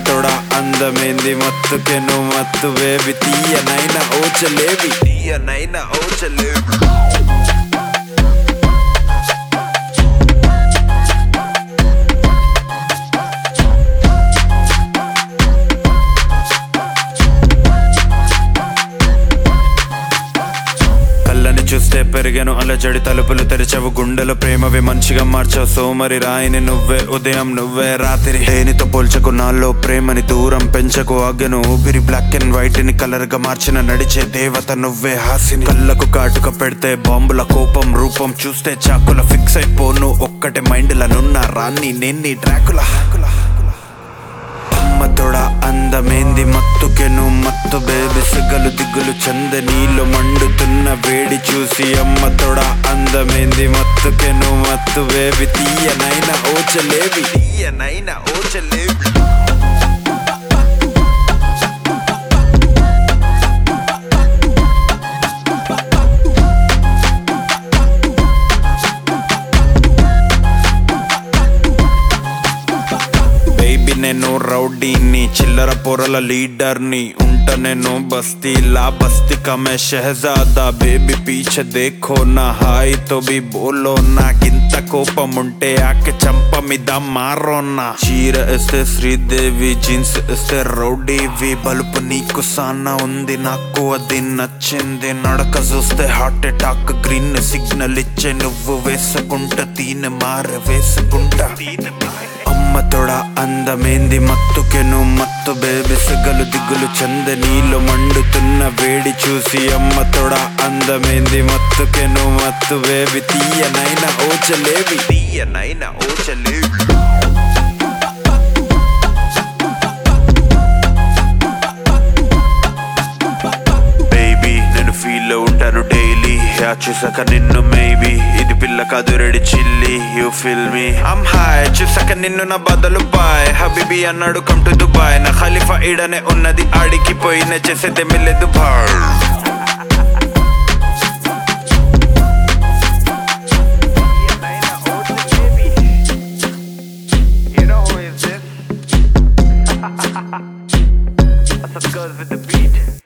తొడ అందమేంది మత్తుకే నువ్వు మత్తు వేవి తీయనైనా ఓచలేవి తీయనైనా ఓచలేవి కళ్ళని చూస్తే పెరిగాను అలజడి తలుపులు తెరిచవు గుండెలు ప్రేమవి మంచిగా మార్చావు సోమరి రాయిని నువ్వే ఉదయం నువ్వే రాత్రి దేనితో పోల్చకు నాలో ప్రేమని దూరం పెంచకు ఆగను ఊపిరి బ్లాక్ అండ్ వైట్ ని కలర్ గా మార్చిన నడిచే దేవత నువ్వే హాసిని కళ్ళకు కాటుక పెడితే బాంబుల కోపం రూపం చూస్తే చాకుల ఫిక్స్ అయిపోను ఒక్కటే మైండ్ లనున్న రాన్ని నేన్ని డ్రాకుల అమ్మ తొడ అందమేంది మత్తుకెను మత్తు బేబి సిగ్గలు దిగ్గులు చంద నీళ్ళు మండుతున్న వేడి చూసి అమ్మ తొడ అందమేంది మత్తుకెను మత్తు బేబి తీయనైనా ఓచలేవి తీయనైనా ఓచలేవి బేబీ నేను రౌడీని చిల్లర పొరల లీడర్ని ఉంట నేను బస్తీలా బస్తీ కమే షహజాదా బేబీ పీచే దేఖో నా హాయ్ తో బి బోలో నాకింత కోపం ఉంటే ఆకే చంప మీద మారోన్నా చీర ఇస్తే శ్రీదేవి జీన్స్ ఇస్తే రౌడీవి బలుపు నీకు సానా ఉంది నాకు అది నచ్చింది నడక చూస్తే హార్ట్ అటాక్ గ్రీన్ సిగ్నల్ ఇచ్చే నువ్వు వేసుకుంటా తీన మార వేసుకుంటా అమ్మ తొడ అందమేంది మత్తుకెను మత్తు బేబి సిగ్గలు దిగ్గులు చంద నీళ్ళు మండుతున్న వేడి చూసి అమ్మ తొడ అందమేంది మత్తుకెను మత్తు బేబి తీయనైనా ఓచలేవి తీయనైనా ఓచలేవి బేబీ నేను ఫీల్ ఉంటాను డైలీ యా చూసాక నిన్ను మేబీ ఇది పిల్ల కాదు ready chilli you feel me am high చూసాక నిన్ను నా బదులు బాయ్ హబీబీ అన్నాడు కమ్ టు దుబాయ్ నా ఖలీఫా ఈడనే ఉన్నది ఆడికి పోయిన చేసేదే మిల్లెదు బాయ్